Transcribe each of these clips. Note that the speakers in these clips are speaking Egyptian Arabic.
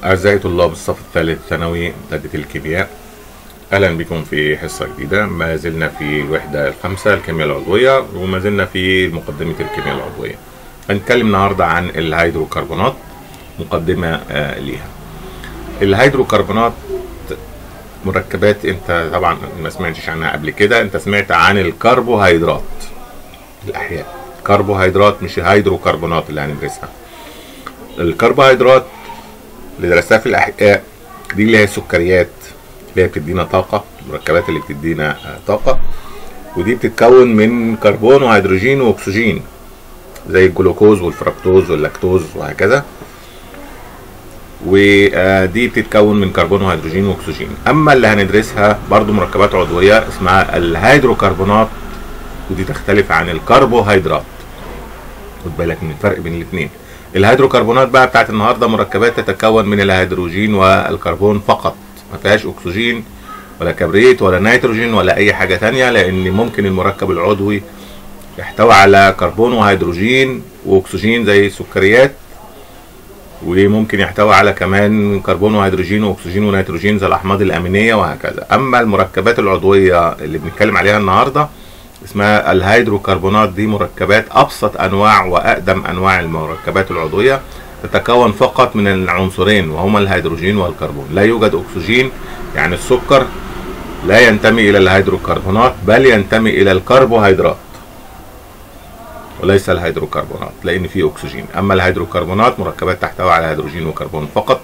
أعزائي طلاب الصف الثالث ثانوي مادة الكيمياء أهلا بكم في حصة جديدة ما زلنا في الوحدة الخامسة الكيمياء العضوية وما زلنا في مقدمة الكيمياء العضوية هنتكلم النهاردة عن الهيدروكربونات مقدمة آه ليها الهيدروكربونات مركبات انت طبعا ما سمعتش عنها قبل كده انت سمعت عن الكربوهيدرات الأحياء كربوهيدرات مش هيدروكربونات اللي هندرسها الكربوهيدرات اللي درستها في الاحياء دي اللي هي السكريات اللي هي بتدينا طاقه المركبات اللي بتدينا طاقه ودي بتتكون من كربون وهيدروجين واكسجين زي الجلوكوز والفركتوز واللاكتوز وهكذا ودي بتتكون من كربون وهيدروجين واكسجين اما اللي هندرسها برضو مركبات عضويه اسمها الهيدروكربونات ودي تختلف عن الكربوهيدرات خد بالك من الفرق بين الاثنين الهيدروكربونات بقى بتاعت النهارده مركبات تتكون من الهيدروجين والكربون فقط ما فيهاش اكسجين ولا كبريت ولا نيتروجين ولا اي حاجه تانية لان ممكن المركب العضوي يحتوي على كربون وهيدروجين واكسجين زي السكريات وممكن يحتوي على كمان كربون وهيدروجين واكسجين ونيتروجين زي الاحماض الامينيه وهكذا اما المركبات العضويه اللي بنتكلم عليها النهارده اسمها الهيدروكربونات دي مركبات ابسط انواع واقدم انواع المركبات العضويه تتكون فقط من العنصرين وهما الهيدروجين والكربون لا يوجد اكسجين يعني السكر لا ينتمي الى الهيدروكربونات بل ينتمي الى الكربوهيدرات وليس الهيدروكربونات لان فيه اكسجين اما الهيدروكربونات مركبات تحتوي على هيدروجين وكربون فقط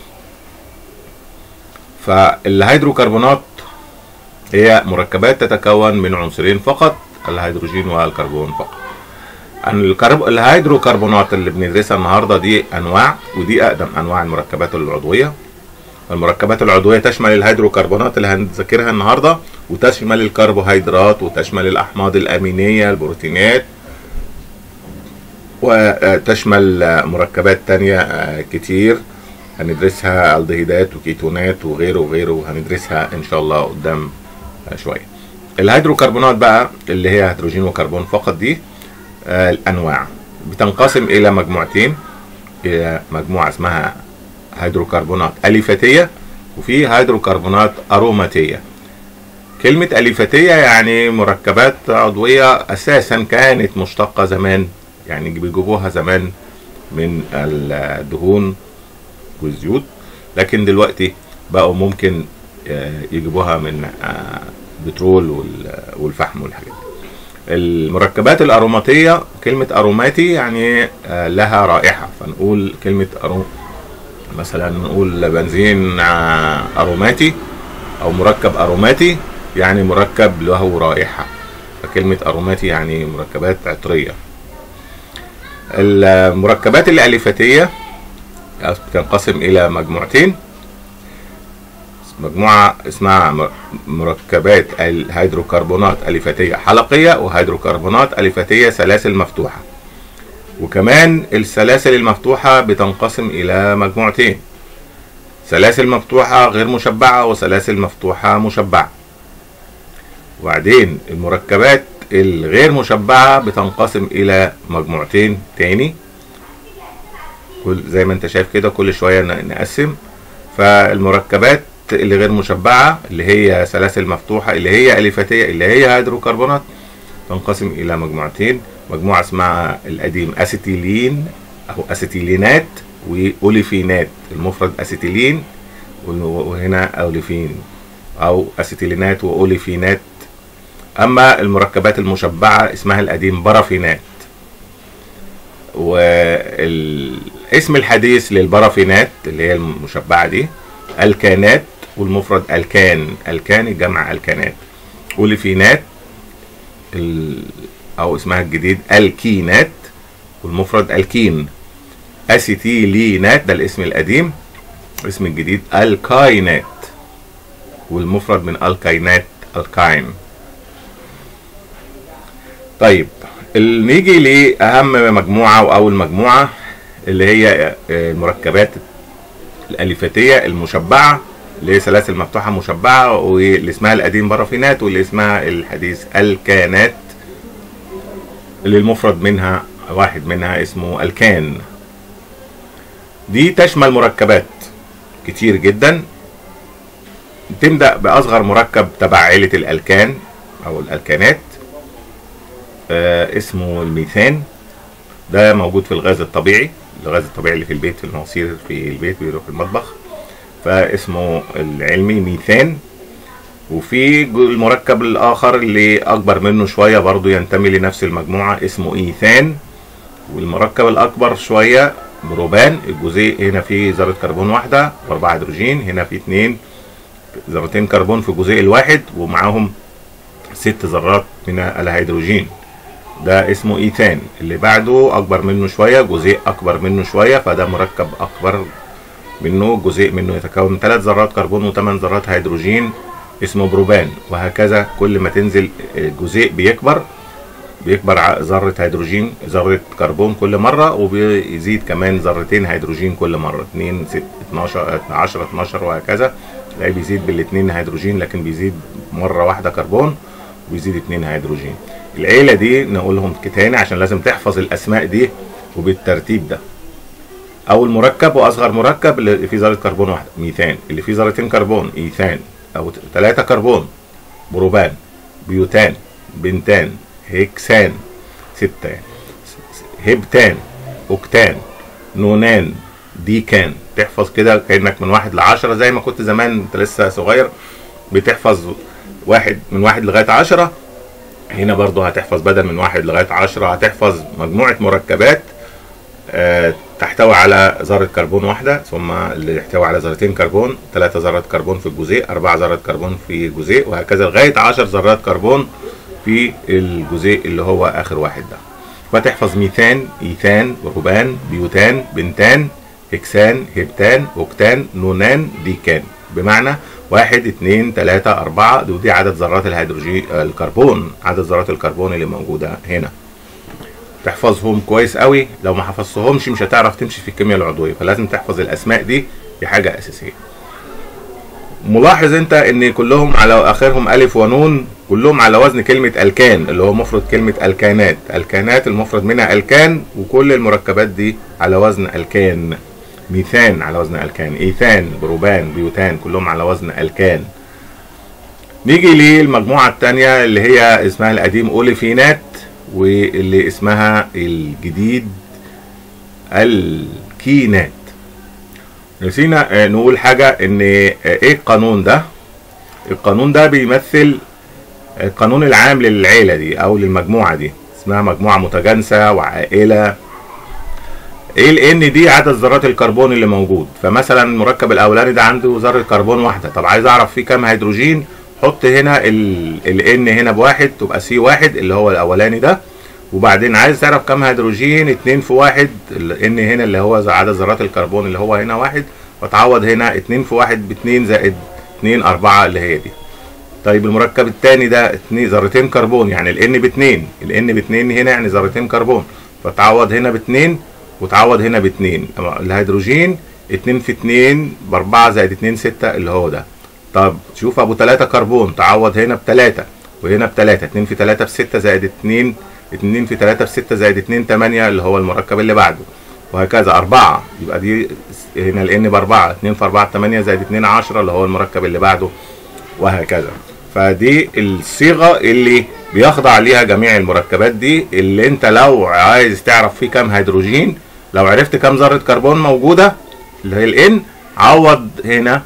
فالهيدروكربونات هي مركبات تتكون من عنصرين فقط الهيدروجين والكربون فقط الكرب... الهيدروكربونات اللي بندرسها النهارده دي انواع ودي اقدم انواع المركبات العضويه المركبات العضويه تشمل الهيدروكربونات اللي هنذاكرها النهارده وتشمل الكربوهيدرات وتشمل الاحماض الامينيه البروتينات وتشمل مركبات تانية كتير هندرسها الدهيدات وكيتونات وغيره وغيره هندرسها ان شاء الله قدام شويه الهيدروكربونات بقى اللي هي هيدروجين وكربون فقط دي آه الانواع بتنقسم الى مجموعتين الى مجموعه اسمها هيدروكربونات اليفتيه وفي هيدروكربونات اروماتيه كلمة أليفتية يعني مركبات عضوية أساسا كانت مشتقة زمان يعني بيجيبوها زمان من الدهون والزيوت لكن دلوقتي بقوا ممكن يجيبوها من بترول والفحم والحاجات دي المركبات الأروماتية كلمة أروماتي يعني لها رائحة فنقول كلمة أرو مثلا نقول بنزين أروماتي أو مركب أروماتي يعني مركب له رائحة فكلمة أروماتي يعني مركبات عطرية المركبات الأليفتية تنقسم إلى مجموعتين مجموعة اسمها مركبات الهيدروكربونات أليفتية حلقية وهيدروكربونات أليفتية سلاسل مفتوحة وكمان السلاسل المفتوحة بتنقسم إلى مجموعتين سلاسل مفتوحة غير مشبعة وسلاسل مفتوحة مشبعة وبعدين المركبات الغير مشبعة بتنقسم إلى مجموعتين تاني كل زي ما انت شايف كده كل شوية نقسم فالمركبات اللي غير مشبعة اللي هي سلاسل مفتوحة اللي هي أليفتية اللي هي هيدروكربونات تنقسم إلى مجموعتين مجموعة اسمها القديم أسيتيلين أو أسيتيلينات وأوليفينات المفرد أسيتيلين وهنا أوليفين أو أسيتيلينات وأوليفينات أما المركبات المشبعة اسمها القديم برافينات والاسم الحديث للبرافينات اللي هي المشبعة دي الكانات والمفرد الكان الكان جمع الكانات اوليفينات او اسمها الجديد الكينات والمفرد الكين اسيتيلينات ده الاسم القديم الاسم الجديد الكاينات والمفرد من الكاينات الكاين طيب نيجي لاهم مجموعه واول مجموعه اللي هي المركبات الأليفتية المشبعة اللي هي سلاسل مفتوحة مشبعة واللي اسمها القديم برافينات واللي اسمها الحديث الكانات اللي المفرد منها واحد منها اسمه الكان دي تشمل مركبات كتير جدا تبدأ بأصغر مركب تبع عيلة الألكان أو الألكانات آه اسمه الميثان ده موجود في الغاز الطبيعي الغاز الطبيعي اللي في البيت في المواسير في البيت بيروح المطبخ فاسمه العلمي ميثان وفي المركب الآخر اللي أكبر منه شوية برضو ينتمي لنفس المجموعة اسمه إيثان والمركب الأكبر شوية بروبان الجزيء هنا فيه ذرة كربون واحدة وأربعة هيدروجين هنا فيه اتنين ذرتين كربون في الجزيء الواحد ومعاهم ست ذرات من الهيدروجين ده اسمه ايثان اللي بعده اكبر منه شويه جزيء اكبر منه شويه فده مركب اكبر منه جزيء منه يتكون من ثلاث ذرات كربون وثمان ذرات هيدروجين اسمه بروبان وهكذا كل ما تنزل جزيء بيكبر بيكبر ذرة هيدروجين ذرة كربون كل مرة وبيزيد كمان ذرتين هيدروجين كل مرة 2 6 12 10 12 وهكذا تلاقيه بيزيد بالاثنين هيدروجين لكن بيزيد مرة واحدة كربون ويزيد اثنين هيدروجين العيلة دي نقولهم تاني عشان لازم تحفظ الأسماء دي وبالترتيب ده أول مركب وأصغر مركب اللي فيه ذرة كربون واحدة ميثان اللي فيه ذرتين كربون إيثان أو ثلاثة كربون بروبان بيوتان بنتان هيكسان ستة يعني هبتان أوكتان نونان ديكان تحفظ كده كأنك من واحد لعشرة زي ما كنت زمان انت لسه صغير بتحفظ واحد من واحد لغاية عشرة هنا برضو هتحفظ بدل من واحد لغاية عشرة هتحفظ مجموعة مركبات آه تحتوي على ذرة كربون واحدة ثم اللي يحتوي على ذرتين كربون ثلاثة ذرات كربون في الجزيء أربعة ذرات كربون في جزيء وهكذا لغاية عشر ذرات كربون في الجزيء اللي هو آخر واحد ده فتحفظ ميثان إيثان روبان بيوتان بنتان هكسان هبتان اوكتان نونان ديكان بمعنى واحد اتنين تلاتة أربعة ودي عدد ذرات الهيدروجين الكربون عدد ذرات الكربون اللي موجودة هنا تحفظهم كويس قوي لو ما حفظتهمش مش هتعرف تمشي في الكيمياء العضوية فلازم تحفظ الأسماء دي دي حاجة أساسية ملاحظ انت ان كلهم على اخرهم الف ونون كلهم على وزن كلمة الكان اللي هو مفرد كلمة الكانات الكانات المفرد منها الكان وكل المركبات دي على وزن الكان ميثان على وزن الكان ايثان بروبان بيوتان كلهم على وزن الكان نيجي للمجموعة التانية اللي هي اسمها القديم اوليفينات واللي اسمها الجديد الكينات نسينا نقول حاجة ان ايه القانون ده القانون ده بيمثل القانون العام للعيلة دي او للمجموعة دي اسمها مجموعة متجانسة وعائلة ايه الان دي عدد ذرات الكربون اللي موجود فمثلا المركب الاولاني ده عنده ذره كربون واحده طب عايز اعرف فيه كام هيدروجين حط هنا الان هنا بواحد تبقى سي واحد اللي هو الاولاني ده وبعدين عايز تعرف كام هيدروجين اتنين في واحد الان هنا اللي هو عدد ذرات الكربون اللي هو هنا واحد وتعوض هنا اتنين في واحد باتنين زائد اتنين اربعة اللي هي دي طيب المركب الثاني ده اتنين ذرتين كربون يعني الان باتنين الان باتنين هنا يعني ذرتين كربون فتعوض هنا باتنين وتعوض هنا باتنين الهيدروجين اتنين في اتنين باربعة زائد اتنين ستة اللي هو ده طب شوف ابو تلاتة كربون تعوض هنا بتلاتة وهنا بتلاتة اتنين في تلاتة بستة زائد اتنين اتنين في تلاتة بستة زائد اتنين تمانية اللي هو المركب اللي بعده وهكذا أربعة يبقى دي هنا الان بأربعة اتنين في أربعة تمانية زائد اتنين عشرة اللي هو المركب اللي بعده وهكذا فدي الصيغة اللي بيخضع ليها جميع المركبات دي اللي انت لو عايز تعرف فيه كام هيدروجين لو عرفت كام ذرة كربون موجودة اللي هي الان عوض هنا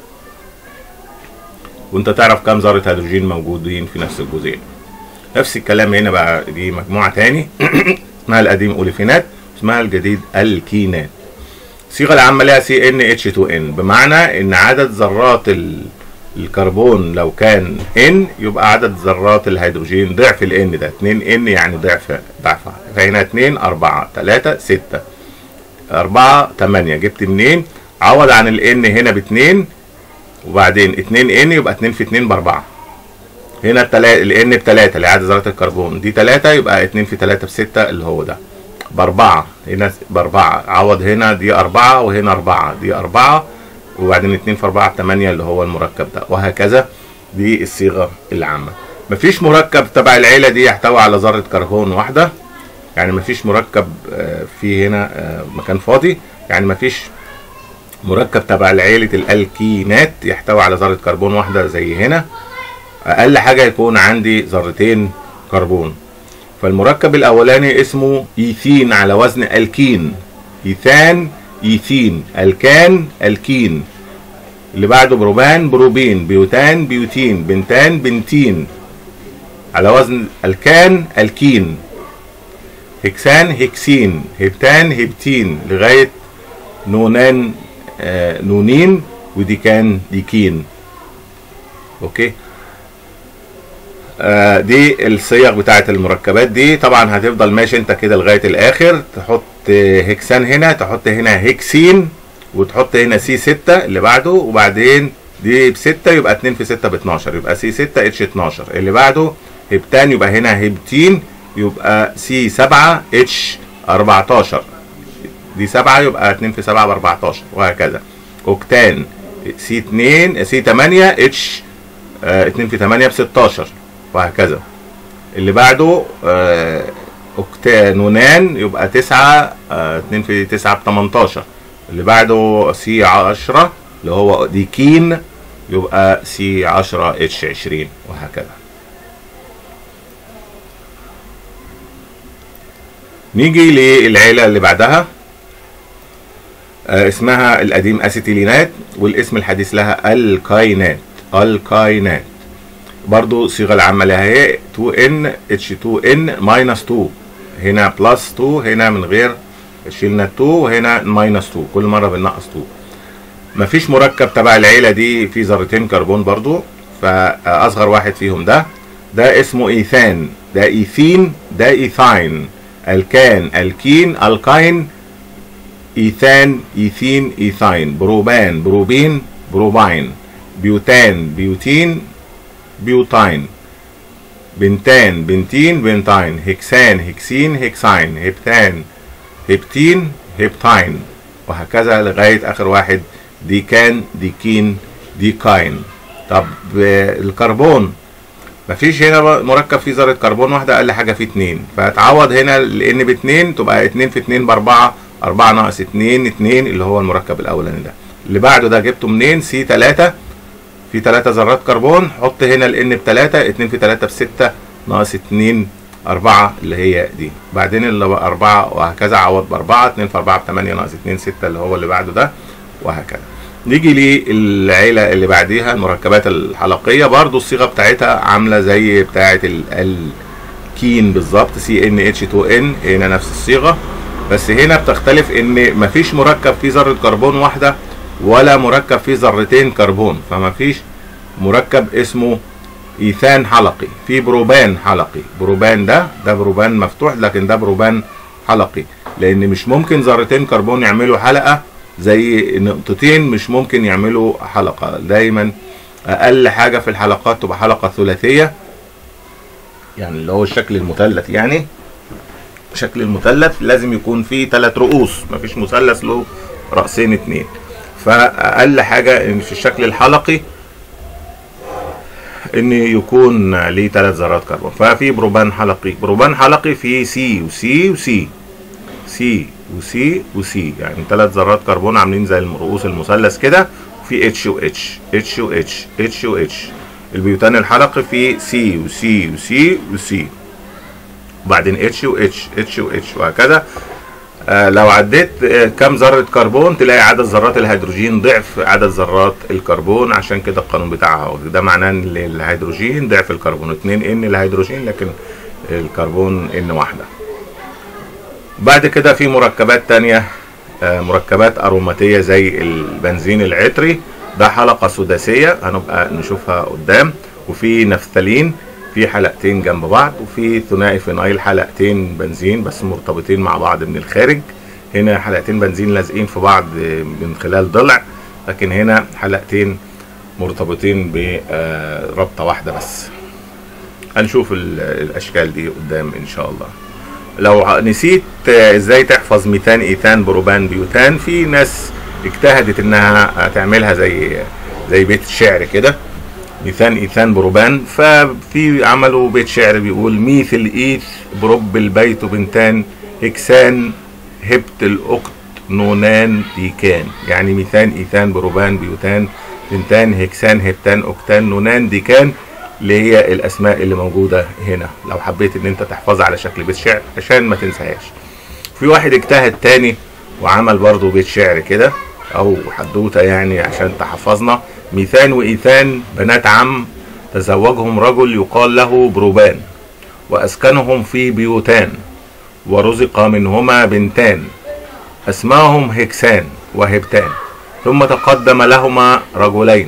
وانت تعرف كام ذرة هيدروجين موجودين في نفس الجزيء نفس الكلام هنا بقى دي مجموعة تاني اسمها القديم اوليفينات اسمها الجديد الكينات الصيغة العامة لها سي ان اتش 2 ان بمعنى ان عدد ذرات ال الكربون لو كان ان يبقى عدد ذرات الهيدروجين ضعف الان ده 2 ان يعني ضعف ضعفها فهنا 2 4 3 6 4 8 جبت منين عوض عن الان هنا ب 2 وبعدين 2 ان يبقى 2 في 2 ب 4 هنا التلا... الان ب 3 اللي عدد ذرات الكربون دي 3 يبقى 2 في 3 ب 6 اللي هو ده بأربعة هنا بأربعة عوض هنا دي أربعة وهنا أربعة دي أربعة وبعدين 2 في 4 8 اللي هو المركب ده وهكذا دي الصيغه العامه مفيش مركب تبع العيله دي يحتوي على ذره كربون واحده يعني مفيش مركب فيه هنا مكان فاضي يعني مفيش مركب تبع عيلة الالكينات يحتوي على ذرة كربون واحدة زي هنا اقل حاجة يكون عندي ذرتين كربون فالمركب الاولاني اسمه ايثين على وزن الكين ايثان ايثين الكان الكين اللي بعده بروبان بروبين بيوتان بيوتين بنتان بنتين على وزن الكان الكين هكسان هكسين هبتان هبتين لغاية نونان آه نونين ودي كان ديكين اوكي آه دي الصيغ بتاعت المركبات دي طبعا هتفضل ماشي انت كده لغايه الاخر تحط هكسان هنا تحط هنا هكسين وتحط هنا سي 6 اللي بعده وبعدين دي ب 6 يبقى 2 في 6 ب 12 يبقى سي 6 اتش 12 اللي بعده هبتان يبقى هنا هبتين يبقى سي 7 اتش 14 دي 7 يبقى 2 في 7 ب 14 وهكذا اوكتان سي 2 سي 8 اتش 2 في 8 ب 16 وهكذا اللي بعده آه اوكتانونان يبقى 9 آه 2 في 9 ب 18 اللي بعده سي 10 اللي هو ديكين يبقى سي 10 اتش 20 وهكذا نيجي للعيلة اللي بعدها آه اسمها القديم اسيتيلينات والاسم الحديث لها الكاينات الكاينات برضو الصيغة العامة لها هي 2n h2n ماينس 2 هنا بلس 2 هنا من غير شيلنا 2 وهنا ماينس 2 كل مرة بننقص 2 مفيش مركب تبع العيلة دي فيه ذرتين كربون برضو فأصغر واحد فيهم ده ده اسمه إيثان ده إيثين ده إيثاين الكان الكين الكاين إيثان إيثين إيثاين بروبان بروبين بروباين بيوتان بيوتين بيوتاين بنتان بنتين بنتاين هكسان هكسين هكساين هبتان هبتين هبتاين وهكذا لغاية آخر واحد ديكان ديكين ديكاين طب الكربون مفيش هنا مركب فيه ذرة كربون واحدة أقل حاجة فيه اتنين فهتعوض هنا لأن باتنين تبقى اتنين في اتنين بأربعة أربعة ناقص اتنين اتنين اللي هو المركب الأولاني ده اللي بعده ده جبته منين سي تلاتة في تلاتة ذرات كربون حط هنا الان بتلاتة اتنين في تلاتة بستة ناقص اتنين أربعة اللي هي دي بعدين اللي بقى أربعة وهكذا عوض بأربعة اتنين في أربعة بتمانية ناقص اتنين ستة اللي هو اللي بعده ده وهكذا نيجي للعيلة اللي بعديها المركبات الحلقية برضو الصيغة بتاعتها عاملة زي بتاعة الكين بالظبط سي ان اتش 2 ان هنا نفس الصيغة بس هنا بتختلف ان مفيش مركب فيه ذرة كربون واحدة ولا مركب فيه ذرتين كربون فما فيش مركب اسمه ايثان حلقي في بروبان حلقي بروبان ده ده بروبان مفتوح لكن ده بروبان حلقي لان مش ممكن ذرتين كربون يعملوا حلقه زي نقطتين مش ممكن يعملوا حلقه دايما اقل حاجه في الحلقات تبقى حلقه ثلاثيه يعني اللي هو الشكل المثلث يعني شكل المثلث لازم يكون فيه ثلاث رؤوس مفيش مثلث له رأسين اتنين فاقل حاجه ان في الشكل الحلقي ان يكون ليه ثلاث ذرات كربون ففي بروبان حلقي بروبان حلقي فيه سي وسي وسي سي وسي وسي يعني ثلاث ذرات كربون عاملين زي رؤوس المثلث كده وفي اتش واتش اتش واتش اتش واتش البيوتان الحلقي فيه سي وسي وسي وسي وبعدين اتش واتش اتش واتش وهكذا آه لو عديت آه كم ذرة كربون تلاقي عدد ذرات الهيدروجين ضعف عدد ذرات الكربون عشان كده القانون بتاعها ده معناه ان الهيدروجين ضعف الكربون 2 ان الهيدروجين لكن الكربون ان واحدة بعد كده في مركبات تانية آه مركبات اروماتية زي البنزين العطري ده حلقة سداسية هنبقى نشوفها قدام وفي نفتالين في حلقتين جنب بعض وفي ثنائي فينايل حلقتين بنزين بس مرتبطين مع بعض من الخارج هنا حلقتين بنزين لازقين في بعض من خلال ضلع لكن هنا حلقتين مرتبطين بربطة واحدة بس هنشوف الاشكال دي قدام ان شاء الله لو نسيت ازاي تحفظ ميثان ايثان بروبان بيوتان في ناس اجتهدت انها تعملها زي زي بيت الشعر كده ميثان ايثان بروبان ففي عملوا بيت شعر بيقول ميث الايث برب البيت بنتان هكسان هبت الاكت نونان ديكان يعني ميثان ايثان بروبان بيوتان بنتان هكسان هبتان اوكتان نونان ديكان اللي هي الاسماء اللي موجوده هنا لو حبيت ان انت تحفظها على شكل بيت شعر عشان ما تنساهاش في واحد اجتهد تاني وعمل برضه بيت شعر كده او حدوته يعني عشان تحفظنا ميثان وايثان بنات عم تزوجهم رجل يقال له بروبان واسكنهم في بيوتان ورزق منهما بنتان اسماهم هكسان وهبتان ثم تقدم لهما رجلين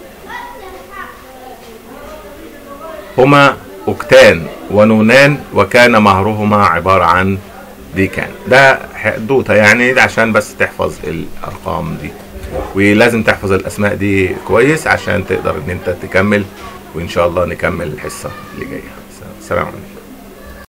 هما أكتان ونونان وكان مهرهما عبارة عن ديكان ده حدوته يعني عشان بس تحفظ الأرقام دي ولازم تحفظ الأسماء دي كويس عشان تقدر إن أنت تكمل وإن شاء الله نكمل الحصة اللي جاية السلام عليكم